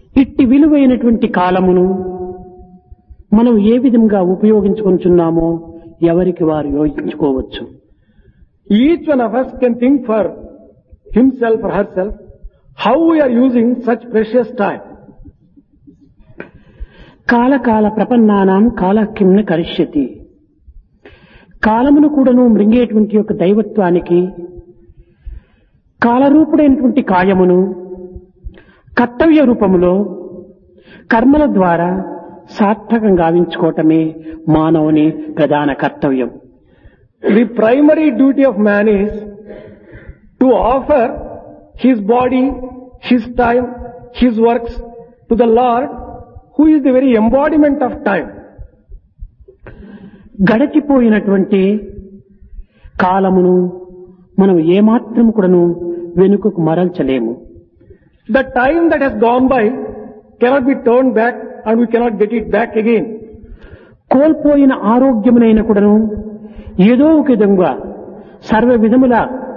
ఇట్టి విలువైనటువంటి కాలమును మనం ఏ విధంగా ఉపయోగించుకుంటున్నామో ఎవరికి వారు యోచించుకోవచ్చు Each one of us can think for himself or herself how we are using such precious time. కాలకాల ప్రపన్నానాం కాల కిమ్న కరిష్యతి కాలమును కూడాను మృంగేటువంటి యొక్క దైవత్వానికి కాలరూపుడైనటువంటి కాయమును కర్తవ్య రూపములో కర్మల ద్వారా సార్థకం గావించుకోవటమే మానవుని ప్రధాన కర్తవ్యం The primary duty of man is to offer his body, his time, his works to the Lord who is the very embodiment of time. గడచిపోయినటువంటి కాలమును మనం ఏమాత్రం కూడాను వెనుకకు మరల్చలేము The time that has gone by cannot be turned back and we cannot get it back again. కోల్పోయిన ఆరోగ్యమునైన కూడాను ఏదో ఒక విధంగా సర్వ విధముల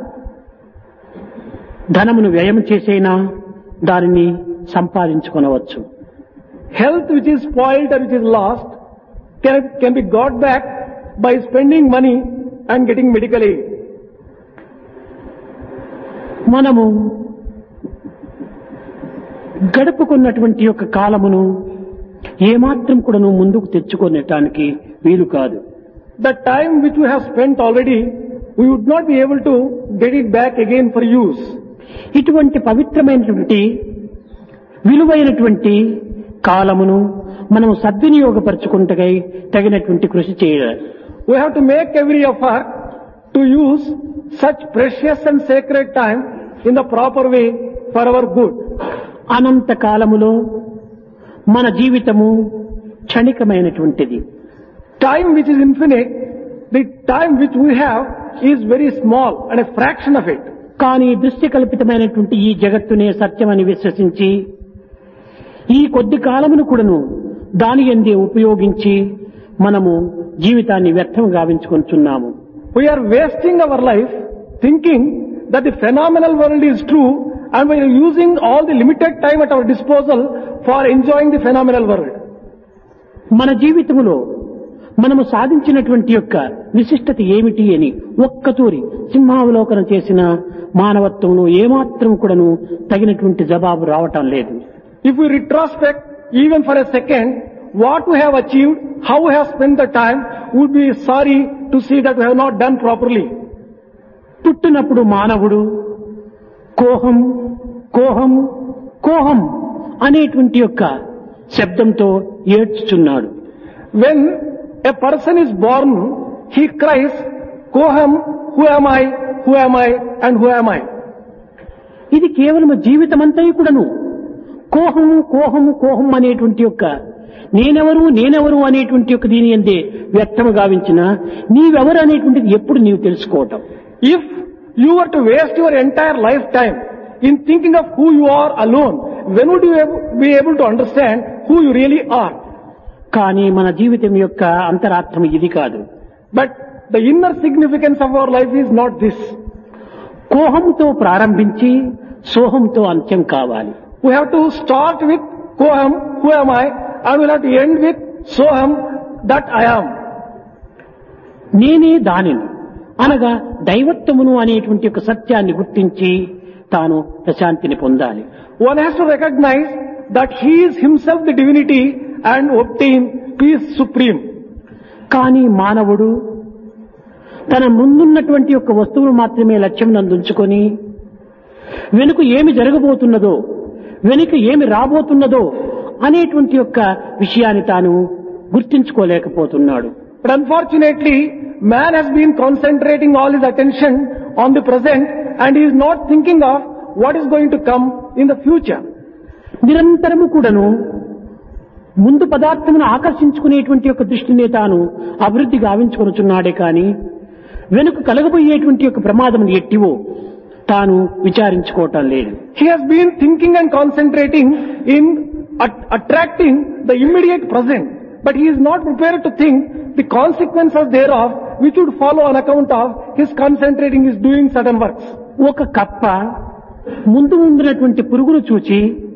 ధనమును వ్యయం చేసైనా దానిని సంపాదించుకొనవచ్చు Health which is spoiled or which is lost can, can be got back by spending money and getting medical aid. మనము గడుపుకున్నటువంటి యొక్క కాలమును ఏమాత్రం కూడాను ముందుకు తెచ్చుకునేటానికి వీలు కాదు The time which we have spent already, we would not be able to get it back again for use. ఇటువంటి పవిత్రమైనటువంటి విలువైనటువంటి కాలమును మనం సద్వినియోగపరచుకుంటకై తగినటువంటి కృషి చేయాలి We have to make every effort to use such precious and sacred time in the proper way for our good. అనంత కాలములో మన జీవితము క్షణికమైనటువంటిది Time which is infinite, the time which we have is very small and a fraction of it. కానీ దృష్టి కల్పితమైనటువంటి ఈ జగత్తునే సత్యమని విశ్వసించి ఈ కొద్ది కాలమును కూడాను దాని ఎందే ఉపయోగించి మనము జీవితాన్ని వ్యర్థం గావించుకుంటున్నాము We are wasting our life thinking that the phenomenal world is true and we are using all the limited time at our disposal for enjoying the phenomenal world. మన జీవితములో మనము సాధించినటువంటి యొక్క విశిష్టత ఏమిటి అని ఒక్కతూరి సింహావలోకనం చేసిన మానవత్వంలో ఏమాత్రం కూడాను తగినటువంటి జవాబు రావటం లేదు If we retrospect even for a second what we have achieved, how we have spent the time, we would be sorry to see that we have not done properly. పుట్టినప్పుడు మానవుడు కోహం కోహం కోహం అనేటువంటి యొక్క శబ్దంతో ఏడ్చుచున్నాడు When a person is born, he cries, Koham, who am I, who am I, and who am I? ఇది కేవలం జీవితమంతయు కూడాను కోహము కోహము కోహం అనేటువంటి యొక్క నేనెవరు నేనెవరు అనేటువంటి యొక్క దీని అందే వ్యక్తము గావించిన నీవెవరు అనేటువంటిది ఎప్పుడు నీవు తెలుసుకోవటం If you were to waste your entire lifetime in thinking of who you are alone, when would you ab- be able to understand who you really are? కానీ మన జీవితం యొక్క అంతరార్థం ఇది కాదు But the inner significance of our life is not this. కోహంతో ప్రారంభించి సోహంతో అంత్యం కావాలి We have to start with Koham, who am I, and we'll have to end with Soham, that I am. నేనే దానిని అనగా దైవత్వమును అనేటువంటి ఒక సత్యాన్ని గుర్తించి తాను ప్రశాంతిని పొందాలి One has to recognize that he is himself the divinity and obtain peace supreme. కానీ మానవుడు తన ముందున్నటువంటి యొక్క వస్తువులు మాత్రమే లక్ష్యం నందుంచుకొని వెనుక ఏమి జరగబోతున్నదో వెనుక ఏమి రాబోతున్నదో అనేటువంటి యొక్క విషయాన్ని తాను గుర్తించుకోలేకపోతున్నాడు But unfortunately, man has been concentrating all his attention on the present and he is not thinking of what is going to come in the future. నిరంతరము కూడాను ముందు పదార్థమును ఆకర్షించుకునేటువంటి యొక్క దృష్టినే తాను అభివృద్ధి గావించుకొనుచున్నాడే కాని వెనుక కలగబోయేటువంటి యొక్క ప్రమాదం ఎట్టివో తాను విచారించుకోవటం లేదు He has been thinking and concentrating in at- attracting the immediate present, but he is not prepared to think the consequences thereof which would follow on account of his concentrating is doing certain works. ఒక కప్ప ముందు ముందునటువంటి పురుగును చూచి